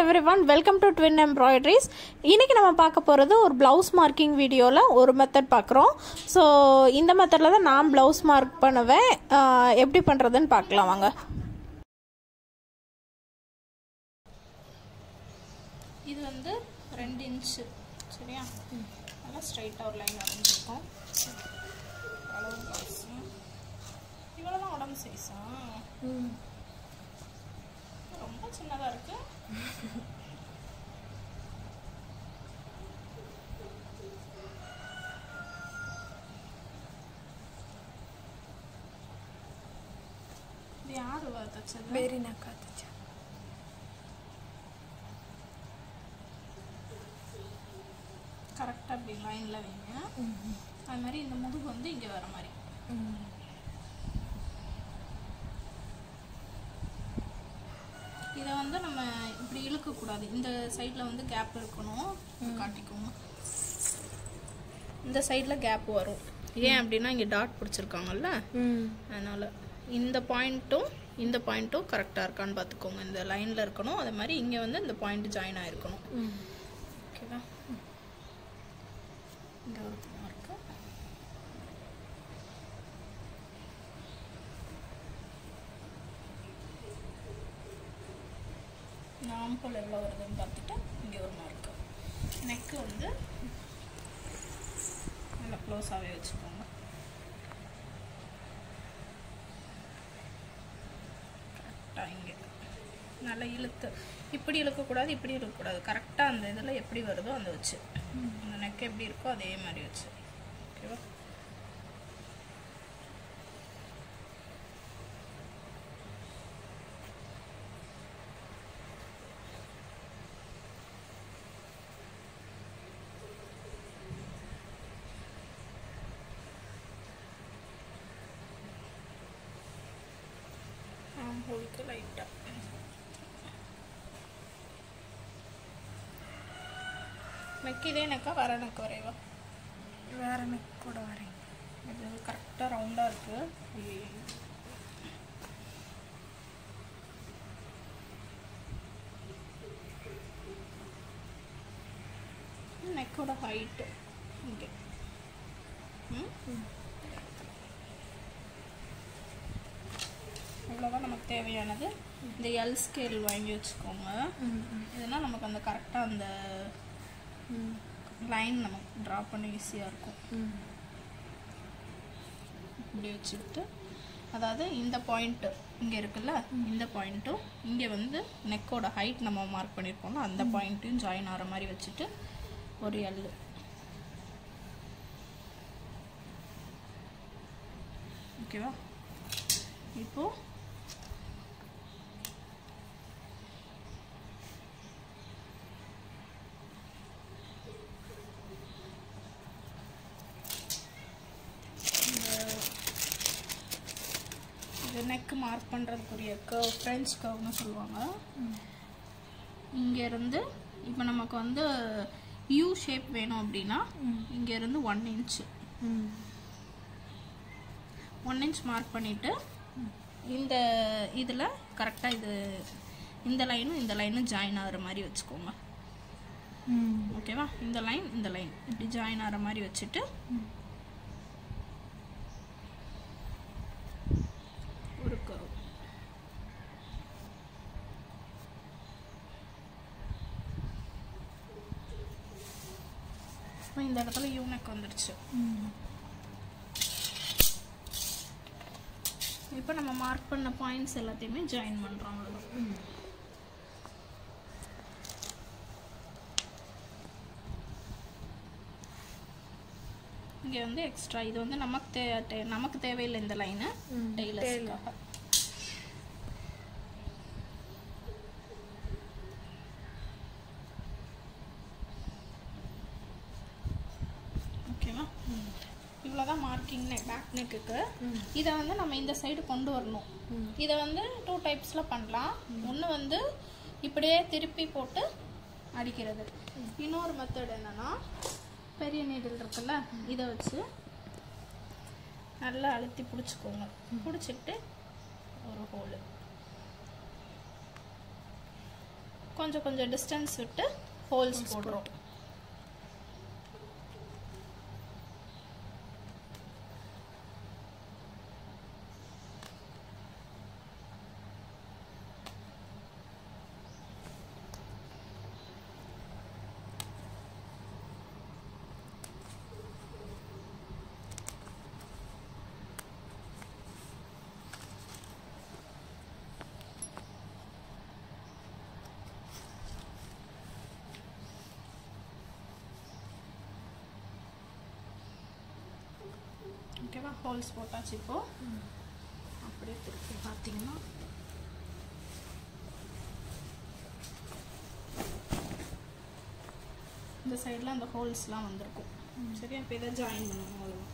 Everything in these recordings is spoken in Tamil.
Every everyone welcome to twin embroideries இன்றைக்கி நம்ம பார்க்க போகிறது ஒரு ப்ளவுஸ் மார்க்கிங் வீடியோவில் ஒரு மெத்தட் பார்க்குறோம் ஸோ இந்த மெத்தடில் தான் நான் ப்ளவுஸ் மார்க் பண்ணுவேன் ஆஹ் எப்படி பண்ணுறதுன்னு பார்க்கலாம் வாங்க இது வந்து ரெண்டு இன்ச்சு சரியா நல்லா ஸ்ட்ரைட்டாக ஒரு லைன் வரைஞ்சிருக்கோம் அளவு காசு இவ்வளோ தான் உடம்பு சைஸா ரொம்ப சின்னதாக இருக்கு இது யாரு தச்சது ಬೇರೆ ನಾಕಾತಚ கரெக்டாக அப்படி லைனில் வைங்க அது மாதிரி இந்த முதுகு வந்து இங்கே வர மாதிரி இதை வந்து நம்ம இப்படி இழுக்கக்கூடாது இந்த சைடில் வந்து கேப் இருக்கணும் காட்டிக்கோங்க இந்த சைடில் கேப் வரும் ஏன் அப்படின்னா இங்கே டாட் பிடிச்சிருக்காங்கல்ல அதனால் இந்த பாயிண்ட்டும் இந்த பாயிண்ட்டும் கரெக்டாக இருக்கான்னு பார்த்துக்கோங்க இந்த லைனில் இருக்கணும் அதே மாதிரி இங்கே வந்து இந்த பாயிண்ட் ஜாயின் ஆகிருக்கணும் ஓகேவா இங்கே ஒரு இருக்கு நாம்பல் எவ்வளோ வருதுன்னு பார்த்துட்டு இங்கே ஒரு மார்க்கு நெக்கு வந்து நல்லா க்ளோஸாகவே வச்சுக்கோங்க கரெக்டாக இங்கே நல்லா இழுத்து இப்படி இழுக்கக்கூடாது இப்படி இழுக்கக்கூடாது கரெக்டாக அந்த இதில் எப்படி வருதோ அந்த வச்சு அந்த நெக் எப்படி இருக்கோ அதே மாதிரி வச்சு ஓகேவா ஆம்போலுக்கு லைட்டாக நெக் இதே நெக்கா வர நெக் வரைவா வேற எனக்கு கூட வரேன் இது கரெக்டாக ரவுண்டாக இருக்கு நெக்கோட ஹைட்டு இங்கே ம் இவ்வளோதான் நமக்கு தேவையானது இந்த எல் ஸ்கேல் வாங்கி வச்சுக்கோங்க இதெல்லாம் நமக்கு அந்த கரெக்டாக அந்த லைன் நமக்கு ட்ரா பண்ண ஈஸியாக இருக்கும் இப்படி வச்சுக்கிட்டு அதாவது இந்த பாயிண்ட்டு இங்கே இருக்குல்ல இந்த பாயிண்ட்டும் இங்கே வந்து நெக்கோட ஹைட் நம்ம மார்க் பண்ணியிருக்கோம்ல அந்த பாயிண்ட்டையும் ஜாயின் ஆகிற மாதிரி வச்சுட்டு ஒரு எல் ஓகேவா இப்போ இது நெக் மார்க் பண்ணுறதுக்குரிய கர்வ் ஃப்ரெஞ்ச் கர்வ்னு சொல்லுவாங்க இங்கேருந்து இப்போ நமக்கு வந்து யூ ஷேப் வேணும் அப்படின்னா இங்கேருந்து one inch one inch mark பண்ணிவிட்டு இந்த இதில் கரெக்டாக இது இந்த லைனும் இந்த லைனும் ஜாயின் ஆகிற மாதிரி வச்சுக்கோங்க ஓகேவா இந்த லைன் இந்த லைன் இப்படி ஜாயின் ஆகிற மாதிரி வச்சுட்டு ஒரு curve. இப்போ இந்த இடத்துல யூனக் வந்துடுச்சு இப்போ நம்ம மார்க் பண்ண பாயிண்ட்ஸ் எல்லாத்தையுமே ஜாயின் பண்ணுறோம் அவ்வளோதான் இங்கே வந்து எக்ஸ்ட்ரா இது வந்து நமக்கு தே தே- நமக்கு தேவையில்லை இந்த லைனு டெய்லர்ஸ்க்காக ஓகேவா இவ்வளோதான் மார்க்கிங் நெக் பேக் நெக்குக்கு இதை வந்து நம்ம இந்த சைடு கொண்டு வரணும் இதை வந்து டூ டைப்ஸில் பண்ணலாம் ஒன்று வந்து இப்படியே திருப்பி போட்டு அடிக்கிறது இன்னொரு மெத்தட் என்னன்னா பெரிய நீடில் இருக்குல்ல இதை வச்சு நல்லா அழுத்தி பிடிச்சிக்கோங்க பிடிச்சிட்டு ஒரு ஹோலு கொஞ்சம் கொஞ்சம் டிஸ்டன்ஸ் விட்டு ஹோல்ஸ் போடுறோம் ஓகேவா ஹோல்ஸ் போட்டாச்சு இப்போ அப்படியே திருப்பி பார்த்தீங்கன்னா இந்த சைடில் அந்த ஹோல்ஸ்லாம் வந்திருக்கும் சரியா இப்போ இதை ஜாயின் பண்ணணும் அவ்வளோதான்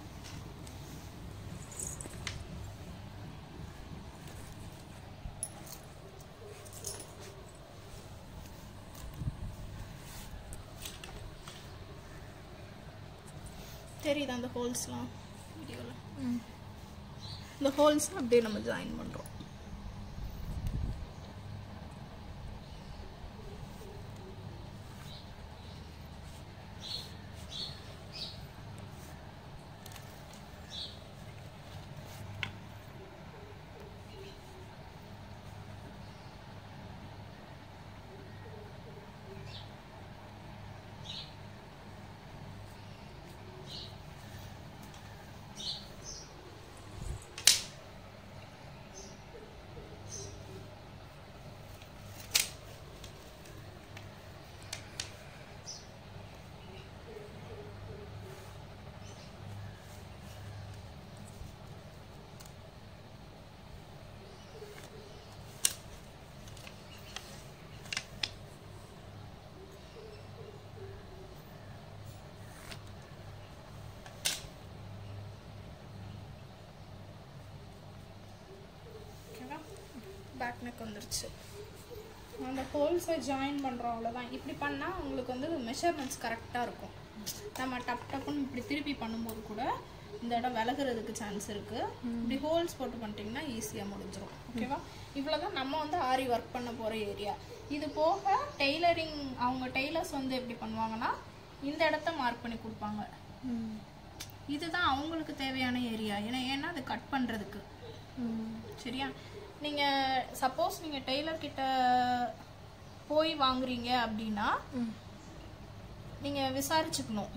தெரியுது அந்த ஹோல்ஸ்லாம் வீடியோவில் இந்த ஹோல்ஸ் அப்படியே நம்ம ஜாயின் பண்ணுறோம் ஓகேவா பேக் நெக் வந்துருச்சு அந்த ஹோல்ஸை ஜாயின் பண்ணுறோம் அவ்வளோதான் இப்படி பண்ணால் உங்களுக்கு வந்து மெஷர்மெண்ட்ஸ் கரெக்டாக இருக்கும் நம்ம டப் டப்புன்னு இப்படி திருப்பி பண்ணும்போது கூட இந்த இடம் விலகுறதுக்கு சான்ஸ் இருக்குது இப்படி ஹோல்ஸ் போட்டு பண்ணிட்டீங்கன்னா ஈஸியாக முடிஞ்சிடும் ஓகேவா இவ்வளோதான் நம்ம வந்து ஆரி ஒர்க் பண்ண போகிற ஏரியா இது போக டெய்லரிங் அவங்க டெய்லர்ஸ் வந்து எப்படி பண்ணுவாங்கன்னா இந்த இடத்த மார்க் பண்ணி கொடுப்பாங்க இதுதான் அவங்களுக்கு தேவையான ஏரியா ஏன்னா ஏன்னா அது கட் பண்ணுறதுக்கு சரியா நீங்கள் சப்போஸ் நீங்கள் டெய்லர் கிட்ட போய் வாங்குறீங்க அப்படின்னா நீங்கள் விசாரிச்சுக்கணும்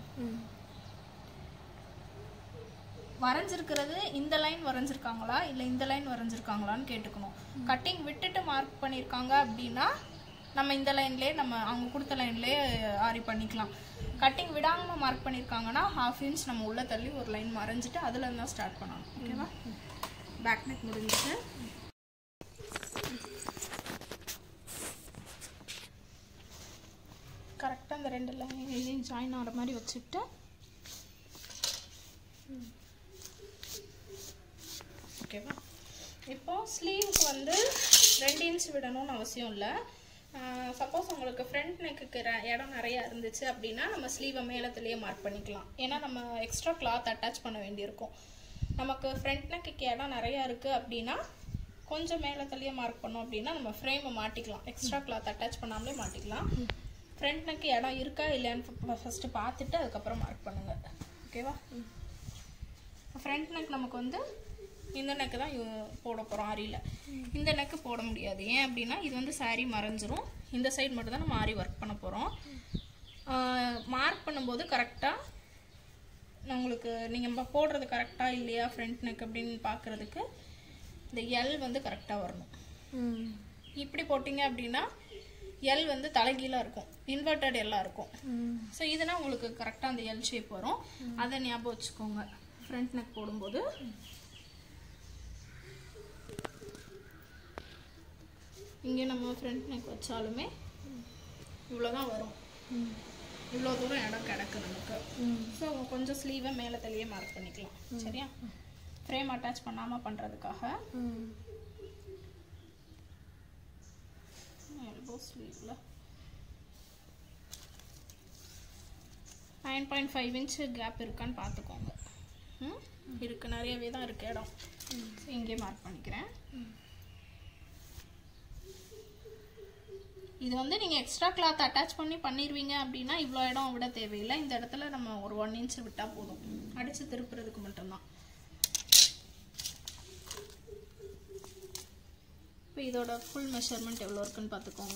வரைஞ்சிருக்கிறது இந்த லைன் வரைஞ்சிருக்காங்களா இல்லை இந்த லைன் வரைஞ்சிருக்காங்களான்னு கேட்டுக்கணும் கட்டிங் விட்டுட்டு மார்க் பண்ணியிருக்காங்க அப்படின்னா நம்ம இந்த லைன்லேயே நம்ம அவங்க கொடுத்த லைன்லேயே ஆரி பண்ணிக்கலாம் கட்டிங் விடாமல் மார்க் பண்ணியிருக்காங்கன்னா ஹாஃப் இன்ச் நம்ம உள்ளே தள்ளி ஒரு லைன் மறைஞ்சிட்டு அதில் இருந்தால் ஸ்டார்ட் பண்ணணும் ஓகேவா பேக் நெக் முடிஞ்சிச்சு கரெக்டாக அந்த ரெண்டு லைன் ஜாயின் ஆகிற மாதிரி வச்சுட்டு ஓகேவா இப்போ ஸ்லீவுக்கு வந்து ரெண்டு இன்ச் விடணும்னு அவசியம் இல்லை சப்போஸ் உங்களுக்கு ஃப்ரண்ட் நெக்குக்கு இடம் நிறையா இருந்துச்சு அப்படின்னா நம்ம ஸ்லீவை மேலத்துலேயே மார்க் பண்ணிக்கலாம் ஏன்னா நம்ம எக்ஸ்ட்ரா கிளாத் அட்டாச் பண்ண வேண்டியிருக்கும் நமக்கு ஃப்ரண்ட் நெக்குக்கு இடம் நிறையா இருக்குது அப்படின்னா கொஞ்சம் மேலத்துலேயே மார்க் பண்ணோம் அப்படின்னா நம்ம ஃப்ரேமை மாட்டிக்கலாம் எக்ஸ்ட்ரா கிளாத் அட்டாச் பண்ணாமலே மாட்டிக்கலாம் ஃப்ரண்ட் நெக்கு இடம் இருக்கா இல்லையான்னு ஃபஸ்ட்டு பார்த்துட்டு அதுக்கப்புறம் மார்க் பண்ணுங்கள் ஓகேவா ஃப்ரண்ட் நெக் நமக்கு வந்து இந்த நெக்கு தான் யூ- போட போகிறோம் ஆரியில் இந்த நெக்கு போட முடியாது ஏன் அப்படின்னா இது வந்து saree மறைஞ்சிரும் இந்த சைடு மட்டும் தான் நம்ம ஆரி ஒர்க் பண்ண போகிறோம் மார்க் பண்ணும்போது கரெக்டாக உங்களுக்கு நீங்கள் போடுறது கரெக்டாக இல்லையா ஃப்ரண்ட் நெக் அப்படின்னு பார்க்குறதுக்கு இந்த எல் வந்து கரெக்டாக வரணும் இப்படி போட்டிங்க அப்படின்னா எல் வந்து தலைகீழாக இருக்கும் இன்வெர்டட் எல்லாம் இருக்கும் ஸோ இதுனா உங்களுக்கு கரெக்டாக அந்த எல் ஷேப் வரும் அதை ஞாபகம் வச்சுக்கோங்க ஃப்ரண்ட் நெக் போடும்போது இங்கே நம்ம ஃப்ரண்ட் நெக் வச்சாலுமே இவ்வளோதான் வரும் இவ்வளோ தூரம் இடம் கிடக்கு நமக்கு ஸோ கொஞ்சம் ஸ்லீவை மேலே தள்ளியே மார்க் பண்ணிக்கலாம் சரியா ஃப்ரேம் அட்டாச் பண்ணாமல் பண்ணுறதுக்காக எல்போ ஸ்லீவில் nine point five inch gap இருக்கான்னு பார்த்துக்கோங்க ம் இருக்கு நிறையவே தான் இருக்கு இடம் So, இங்கே மார்க் பண்ணிக்கிறேன் இது வந்து நீங்கள் எக்ஸ்ட்ரா கிளாத் அட்டாச் பண்ணி பண்ணிடுவீங்க அப்படின்னா இவ்வளோ இடம் விட தேவையில்லை இந்த இடத்துல நம்ம ஒரு ஒன் இன்ச் விட்டால் போதும் அடித்து திருப்புறதுக்கு மட்டும்தான் இப்போ இதோட ஃபுல் மெஷர்மெண்ட் எவ்வளோ இருக்குன்னு பார்த்துக்கோங்க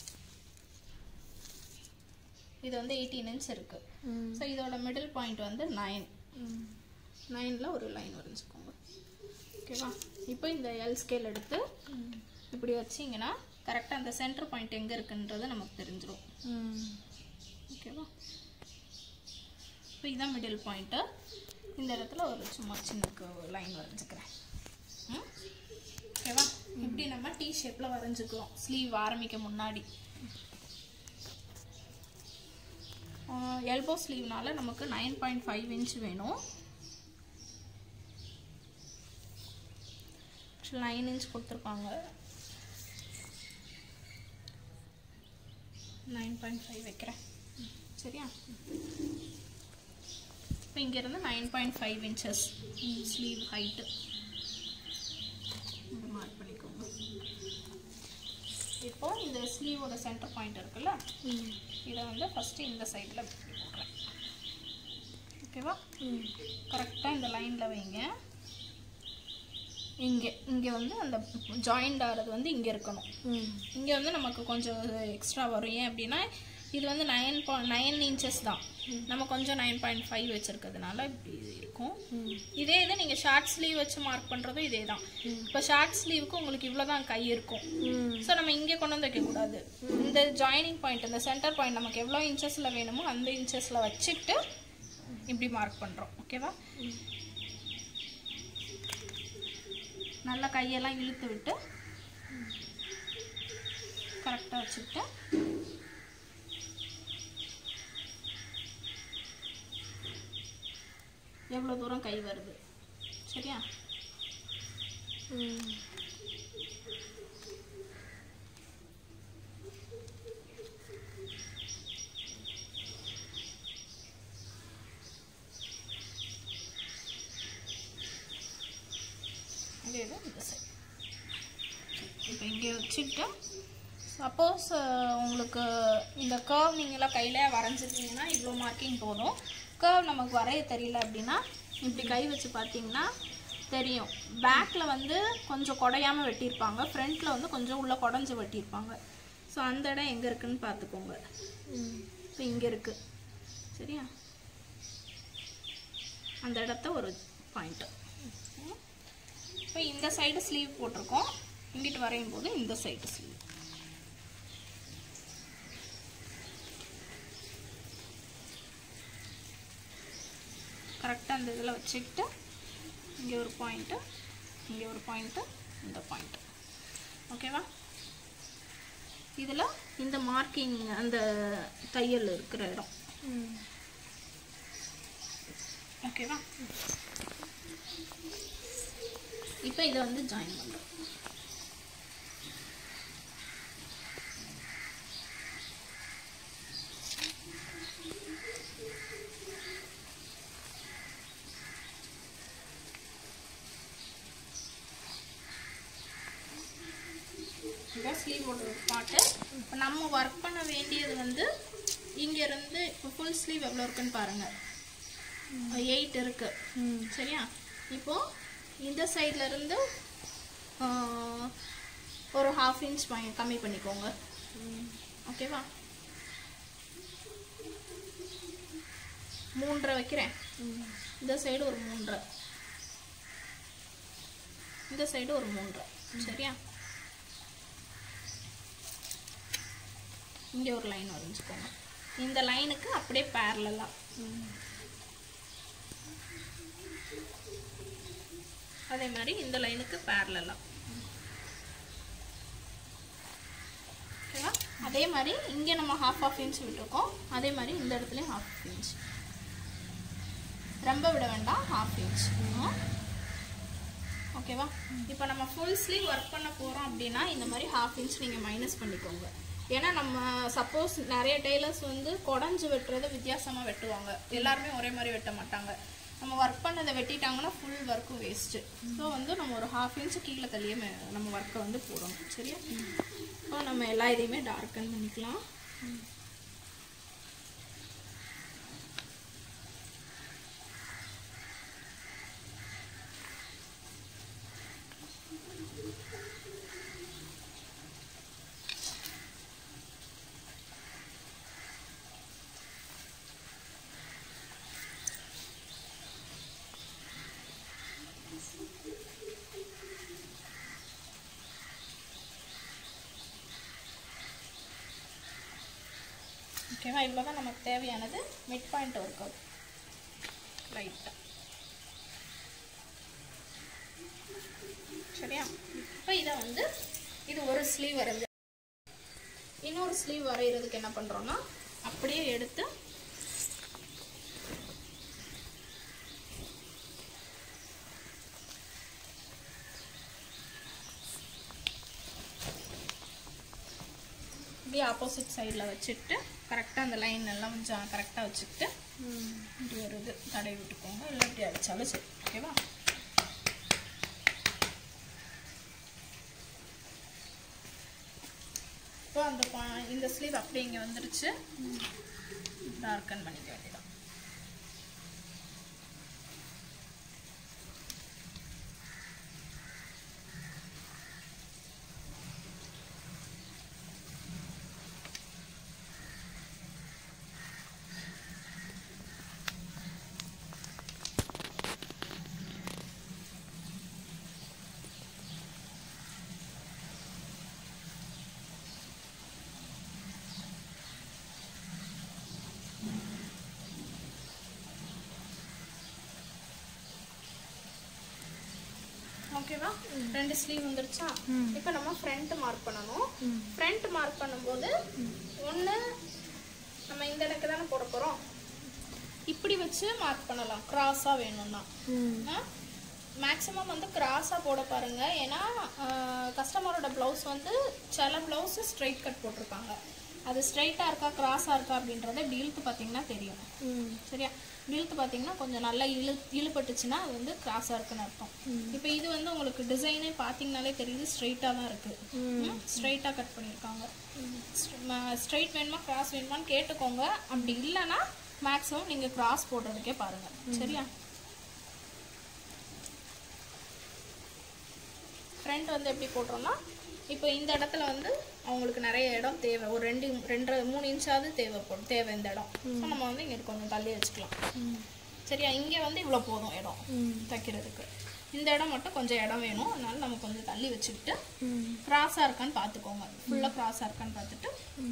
இது வந்து எயிட்டீன் இன்ச் இருக்குது ஸோ இதோட மிடில் பாயிண்ட் வந்து நைன் நைனில் ஒரு லைன் வரைஞ்சிக்கோங்க ஓகேவா இப்போ இந்த எல் ஸ்கேல் எடுத்து இப்படி வச்சிங்கன்னா கரெக்டாக அந்த சென்டர் பாயிண்ட் எங்கே இருக்குன்றது நமக்கு தெரிஞ்சிடும் ஓகேவா இப்போ இதுதான் மிடில் பாயிண்ட்டு இந்த இடத்துல ஒரு சும்மா சின்ன லைன் வரைஞ்சிக்கிறேன் ம்? ஓகேவா இப்படி நம்ம டி ஷேப்பில் வரைஞ்சிக்கிறோம் ஸ்லீவ் ஆரம்பிக்க முன்னாடி எல்போ ஸ்லீவ்னால நமக்கு நைன் பாயிண்ட் ஃபைவ் இன்ச் வேணும் நைன் இன்ச் கொடுத்துருப்பாங்க நைன் பாயிண்ட் ஃபைவ் வைக்கிறேன் சரியா இப்போ இங்கேருந்து nine point five inches sleeve height mark பண்ணிக்கோங்க இப்போ இந்த ஸ்லீவோட சென்டர் பாயிண்ட் இருக்குல்ல இதை வந்து ஃபஸ்ட்டு இந்த சைடில் போடுறேன் ஓகேவா கரெக்டாக இந்த லைனில் வைங்க இங்கே இங்கே வந்து அந்த ஜாயிண்ட் ஆகிறது வந்து இங்கே இருக்கணும் இங்கே வந்து நமக்கு கொஞ்சம் எக்ஸ்ட்ரா வரும் ஏன் அப்படின்னா இது வந்து நைன் பா நைன் இன்ச்சஸ் தான் நம்ம கொஞ்சம் நைன் பாயிண்ட் ஃபைவ் வச்சுருக்கிறதுனால இப்படி இருக்கும் இதே இது நீங்கள் ஷார்ட் ஸ்லீவ் வச்சு மார்க் பண்ணுறதும் இதே தான் இப்போ ஷார்ட் ஸ்லீவுக்கு உங்களுக்கு இவ்வளோ தான் கை இருக்கும் ஸோ நம்ம இங்கே கொண்டு வந்து வைக்கக்கூடாது இந்த ஜாயினிங் பாயிண்ட் இந்த சென்டர் பாயிண்ட் நமக்கு எவ்வளோ இன்ச்சஸில் வேணுமோ அந்த இன்ச்சஸில் வச்சுட்டு இப்படி மார்க் பண்ணுறோம் ஓகேவா நல்லா கையெல்லாம் இழுத்து விட்டு கரெக்டாக வச்சுக்கிட்டு எவ்வளோ தூரம் கை வருது சரியா இதே தான் இந்த சைடு இப்போ இங்கே வச்சுக்கிட்டு சப்போஸ் உங்களுக்கு இந்த கர்வ் நீங்களாம் கையில் வரைஞ்சிருக்கீங்கன்னா இவ்வளோ மார்க்கிங் போதும் கர்வ் நமக்கு வரைய தெரியல அப்படின்னா இப்படி கை வச்சு பார்த்தீங்கன்னா தெரியும் பேக்கில் வந்து கொஞ்சம் குடையாமல் வெட்டியிருப்பாங்க ஃப்ரண்ட்டில் வந்து கொஞ்சம் உள்ள குடஞ்சி வெட்டியிருப்பாங்க ஸோ அந்த இடம் எங்கே இருக்குன்னு பார்த்துக்கோங்க இப்போ இங்கே இருக்குது சரியா அந்த இடத்த ஒரு பாயிண்ட்டு இப்போ இந்த சைடு ஸ்லீவ் போட்டிருக்கோம் இங்கிட்டு வரையும் போது இந்த சைடு ஸ்லீவ் கரெக்டாக அந்த இதில் வச்சுக்கிட்டு இங்கே ஒரு பாயிண்ட்டு இங்கே ஒரு பாயிண்ட்டு இந்த பாயிண்ட்டு ஓகேவா இதில் இந்த மார்க்கிங் அந்த தையல் இருக்கிற இடம் ஓகேவா இப்போ இதை வந்து ஜாயின் பண்ணுறோம் இதான் ஸ்லீவோட பாட்டு இப்போ நம்ம ஒர்க் பண்ண வேண்டியது வந்து இங்கேருந்து இப்போ ஃபுல் ஸ்லீவ் எவ்வளோ இருக்குன்னு பாருங்கள் எயிட் இருக்கு சரியா இப்போ இந்த சைட்ல இருந்து ஆஹ், ஒரு ஹாஃப் இன்ச் கம்மி பண்ணிக்கோங்க ஓகேவா மூன்றரை வைக்கிறேன் இந்த சைடு ஒரு மூன்றரை இந்த சைடு ஒரு மூன்றரை சரியா இங்கே ஒரு லைன் வரைஞ்சிக்கோங்க இந்த லைனுக்கு அப்படியே பேரலாக அதே மாதிரி இந்த லைனுக்கு பேரலாக ஓகேவா அதே மாதிரி இங்கே நம்ம ஹாஃப் ஆஃப் இன்ச் விட்டுருக்கோம் அதே மாதிரி இந்த இடத்துலையும் ஹாஃப் இன்ச் ரொம்ப விட வேண்டாம் ஹாஃப் இன்ச் ஓகேவா இப்போ நம்ம ஃபுல் ஸ்லீவ் ஒர்க் பண்ண போகிறோம் அப்படின்னா இந்த மாதிரி ஹாஃப் இன்ச் நீங்கள் மைனஸ் பண்ணிக்கோங்க ஏன்னா நம்ம சப்போஸ் நிறைய டெய்லர்ஸ் வந்து குடஞ்சு வெட்டுறதை வித்தியாசமாக வெட்டுவாங்க எல்லாருமே ஒரே மாதிரி வெட்ட மாட்டாங்க நம்ம ஒர்க் பண்ணதை வெட்டிட்டாங்கன்னா ஃபுல் ஒர்க்கும் வேஸ்ட்டு ஸோ வந்து நம்ம ஒரு ஹாஃப் இன்ச்சு கீழே தள்ளியே மே- நம்ம ஒர்க்கை வந்து போடணும் சரியா ஸோ நம்ம எல்லா இதையுமே டார்க்கன் பண்ணிக்கலாம் ஓகேவா இவ்வளோ தான் நமக்கு தேவையானது மிட் பாயிண்ட் ஒர்க் அவுட் ரைட்டாக சரியா இப்போ இதை வந்து இது ஒரு ஸ்லீவ் வரைஞ்சு இன்னொரு ஸ்லீவ் வரைகிறதுக்கு என்ன பண்ணுறோன்னா அப்படியே எடுத்து இப்படியே ஆப்போசிட் சைடில் வச்சுட்டு கரெக்டாக அந்த லைன் எல்லாம் கொஞ்சம் கரெக்டாக வச்சுக்கிட்டு இப்படி ஒரு இது தடவி விட்டுக்கோங்க இல்லை இப்படி அடித்தாலும் சரி ஓகேவா இப்போ அந்த பா- இந்த ஸ்லீவ் அப்படியே இங்கே வந்துருச்சு டார்க்கன் பண்ணிக்க வேண்டியதான் ஓகேவா ரெண்டு ஸ்லீவ் வந்துருச்சா இப்போ நம்ம ஃப்ரண்ட் மார்க் பண்ணணும் ஃப்ரண்ட் மார்க் பண்ணும்போது ஒன்று நம்ம இந்த இடக்கு தானே போட போகிறோம் இப்படி வச்சு மார்க் பண்ணலாம் கிராஸாக வேணும்னா மேக்ஸிமம் வந்து கிராஸாக போட பாருங்க ஏன்னா கஸ்டமரோட ப்ளவுஸ் வந்து சில ப்ளவுஸு ஸ்ட்ரைட் கட் போட்டிருப்பாங்க அது ஸ்ட்ரைட்டாக இருக்கா கிராஸாக இருக்கா அப்படின்றத இப்படி இழுத்து பார்த்தீங்கன்னா தெரியும் சரியா இப்படி இழுத்து பார்த்தீங்கன்னா கொஞ்சம் நல்லா இழு இழுப்பட்டுச்சுன்னா அது வந்து கிராஸாக இருக்குன்னு அர்த்தம் இப்போ இது வந்து உங்களுக்கு டிசைனே பார்த்தீங்கனாலே தெரியுது ஸ்ட்ரைட்டாக தான் இருக்குது ஸ்ட்ரைட்டாக கட் பண்ணியிருக்காங்க ஸ்ட்ரைட் வேணுமா கிராஸ் வேணுமான்னு கேட்டுக்கோங்க அப்படி இல்லைன்னா மேக்ஸிமம் நீங்கள் கிராஸ் போடுறதுக்கே பாருங்கள் சரியா ஃப்ரண்ட் வந்து எப்படி போடுறோம்னா இப்போ இந்த இடத்துல வந்து அவங்களுக்கு நிறைய இடம் தேவை ஒரு ரெண்டு ரெண்டரை மூணு இன்ச்சாவது தேவைப்படும் தேவை இந்த இடம் ஸோ நம்ம வந்து இங்கே கொஞ்சம் தள்ளி வச்சுக்கலாம் சரியா இங்கே வந்து இவ்வளோ போதும் இடம் தைக்கிறதுக்கு இந்த இடம் மட்டும் கொஞ்சம் இடம் வேணும் அதனால நம்ம கொஞ்சம் தள்ளி வச்சுக்கிட்டு கிராஸாக இருக்கான்னு பார்த்துக்கோங்க ஃபுல்லாக கிராஸாக இருக்கான்னு பார்த்துட்டு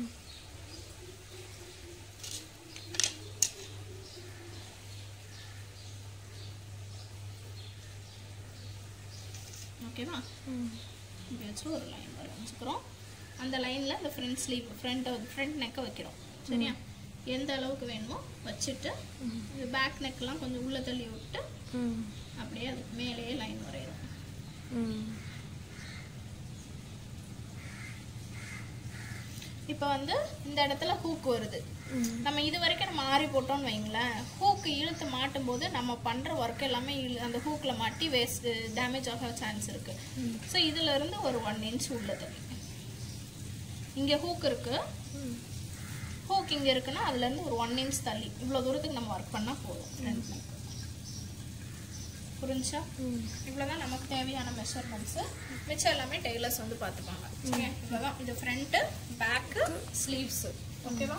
ஓகேவா இப்படி வச்சு ஒரு லைன் வரைஞ்சிக்கிறோம் அந்த லைனில் இந்த ஃப்ரண்ட் ஸ்லீவ் ஃப்ரண்ட் ஃப்ரண்ட் நெக்கை வைக்கிறோம் சரியா எந்த அளவுக்கு வேணுமோ வச்சுட்டு இந்த பேக் நெக்லாம் கொஞ்சம் உள்ளே தள்ளி விட்டு அப்படியே அதுக்கு மேலேயே லைன் வரைகிறோம் இப்போ வந்து இந்த இடத்துல ஹூக் வருது நம்ம இது வரைக்கும் நம்ம ஆரி போட்டோம்னு வைங்களேன் ஹூக்கு இழுத்து மாட்டும் போது நம்ம பண்ற ஒர்க் எல்லாமே இழு அந்த ஹூக்ல மாட்டி வேஸ்ட் டேமேஜ் ஆக சான்ஸ் இருக்கு ஸோ இதுல இருந்து ஒரு ஒன் இன்ச் உள்ளது இங்க ஹூக் இருக்கு ஹூக் இங்க இருக்குன்னா அதுல இருந்து ஒரு ஒன் இன்ச் தள்ளி இவ்வளவு தூரத்துக்கு நம்ம ஒர்க் பண்ணா போதும் front neck. புரிஞ்சா இவ்வளவுதான் நமக்கு தேவையான மெஷர்மெண்ட்ஸ் மிச்சம் எல்லாமே டெய்லர்ஸ் வந்து பார்த்துப்பாங்க சரியா இவ்வளவுதான் இது ஃப்ரண்ட்டு பேக்கு ஸ்லீவ்ஸ் ஓகேவா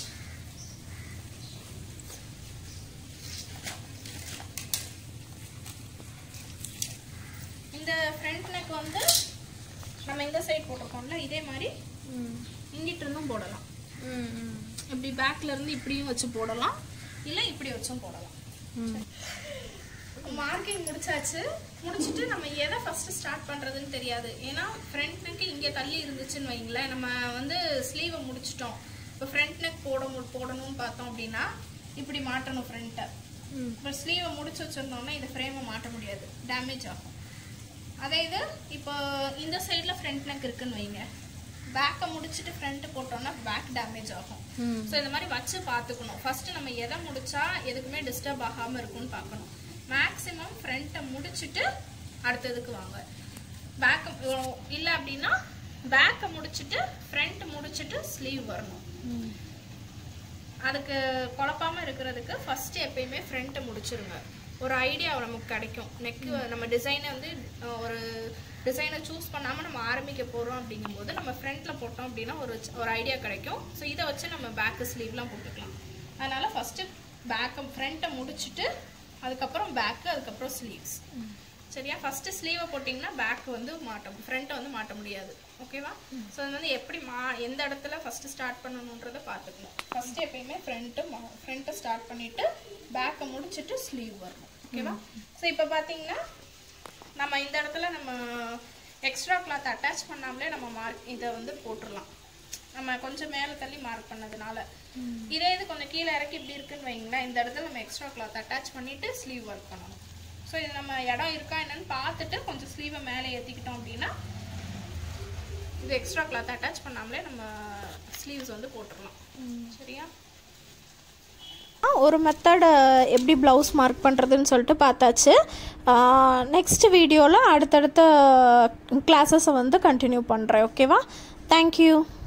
இந்த ஃப்ரண்ட் நெக் வந்து நம்ம இந்த சைடு போட்டிருக்கோம்ல இதே மாதிரி இங்கிட்டு இருந்தும் போடலாம் இப்படி பேக்ல இருந்து இப்படியும் வச்சு போடலாம் இல்ல இப்படி வச்சும் போடலாம் மார்க்கிங் முடிச்சாச்சு முடிச்சுட்டு நம்ம எதை ஃபர்ஸ்ட் ஸ்டார்ட் பண்றதுன்னு தெரியாது ஏன்னா ஃப்ரண்ட் நெக் இங்க தள்ளி இருந்துச்சுன்னு வைங்களேன் நம்ம வந்து ஸ்லீவை முடிச்சிட்டோம் இப்போ ஃப்ரண்ட் நெக் போட மு- போடணும்னு பார்த்தோம் அப்படின்னா இப்படி மாட்டணும் ஃப்ரண்ட்டை இப்போ ஸ்லீவை முடிச்சு வச்சிருந்தோம்னா இந்த ஃப்ரேமை மாட்ட முடியாது டேமேஜ் ஆகும் அதே இது இப்போ இந்த சைடில் ஃப்ரண்ட் நெக் இருக்குன்னு வைங்க பேக்கை முடிச்சுட்டு ஃப்ரண்ட் போட்டோம்னா பேக் டேமேஜ் ஆகும் ஸோ இந்த மாதிரி வச்சு பார்த்துக்கணும் ஃபர்ஸ்ட் நம்ம எதை முடிச்சா எதுக்குமே டிஸ்டர்ப் ஆகாம இருக்கும்னு பார்க்கணும் மேக்ஸிமம் ஃப்ரண்ட்டை முடிச்சிட்டு அடுத்ததுக்கு வாங்க பேக் இல்லை அப்படின்னா பேக்கை முடிச்சிட்டு ஃப்ரண்ட் முடிச்சிட்டு ஸ்லீவ் வரணும் அதுக்கு குழப்பாம இருக்கிறதுக்கு ஃபர்ஸ்ட் எப்பயுமே ஃப்ரண்ட்டை முடிச்சிருங்க ஒரு ஐடியா நமக்கு கிடைக்கும் நெக்கு நம்ம டிசைனை வந்து அஹ், ஒரு டிசைனை சூஸ் பண்ணாமல் நம்ம ஆரம்பிக்க போகிறோம் அப்படிங்கும்போது நம்ம ஃப்ரண்ட்டில் போட்டோம் அப்படின்னா ஒரு ஒரு ஐடியா கிடைக்கும் ஸோ இதை வச்சு நம்ம பேக்கு ஸ்லீவ்லாம் போட்டுக்கலாம் அதனால ஃபஸ்ட்டு பேக்கை ஃப்ரண்ட்டை முடிச்சிட்டு அதுக்கப்புறம் பேக்கு அதுக்கப்புறம் ஸ்லீவ்ஸ் சரியா ஃபர்ஸ்ட் ஸ்லீவை போட்டிங்கன்னா பேக் வந்து மாட்ட ஃப்ரண்ட்டை வந்து மாட்ட முடியாது ஓகேவா ஸோ அது வந்து எப்படி மா எந்த இடத்துல ஃபர்ஸ்ட் ஸ்டார்ட் பண்ணணுன்றதை பார்த்துக்கணும் ஃபர்ஸ்ட் எப்பயுமே ஃப்ரண்ட்டு ஃப்ரண்ட்டை ஸ்டார்ட் பண்ணிட்டு பேக்கை முடிச்சிட்டு ஸ்லீவ் வரணும் ஓகேவா ஸோ இப்போ பார்த்தீங்கன்னா நம்ம இந்த இடத்துல நம்ம எக்ஸ்ட்ரா கிளாத் அட்டாச் பண்ணாமலே நம்ம மார்க் இதை வந்து போட்டுடலாம் நம்ம கொஞ்சம் மேலே தள்ளி மார்க் பண்ணதுனால இதே இது கொஞ்சம் கீழே இறக்கி இப்படி இருக்குன்னு வைங்களேன் இந்த இடத்துல நம்ம எக்ஸ்ட்ரா கிளாத் அட்டாச் பண்ணிட்டு ஸ்லீவ் ஒர்க் பண்ணணும் ஸோ இது நம்ம இடம் இருக்கா என்னன்னு பார்த்துட்டு கொஞ்சம் ஸ்லீவை மேலே ஏற்றிக்கிட்டோம் அப்படின்னா இது எக்ஸ்ட்ரா கிளாத் அட்டாச் பண்ணாமலே நம்ம ஸ்லீவ்ஸ் வந்து போட்டுடலாம் சரியா ஒரு மெத்தட் எப்படி ப்ளவுஸ் மார்க் பண்ணுறதுன்னு சொல்லிட்டு பார்த்தாச்சு நெக்ஸ்ட் வீடியோவில் அடுத்தடுத்த கிளாஸஸை வந்து கண்டினியூ பண்ணுறேன் ஓகேவா தேங்க்யூ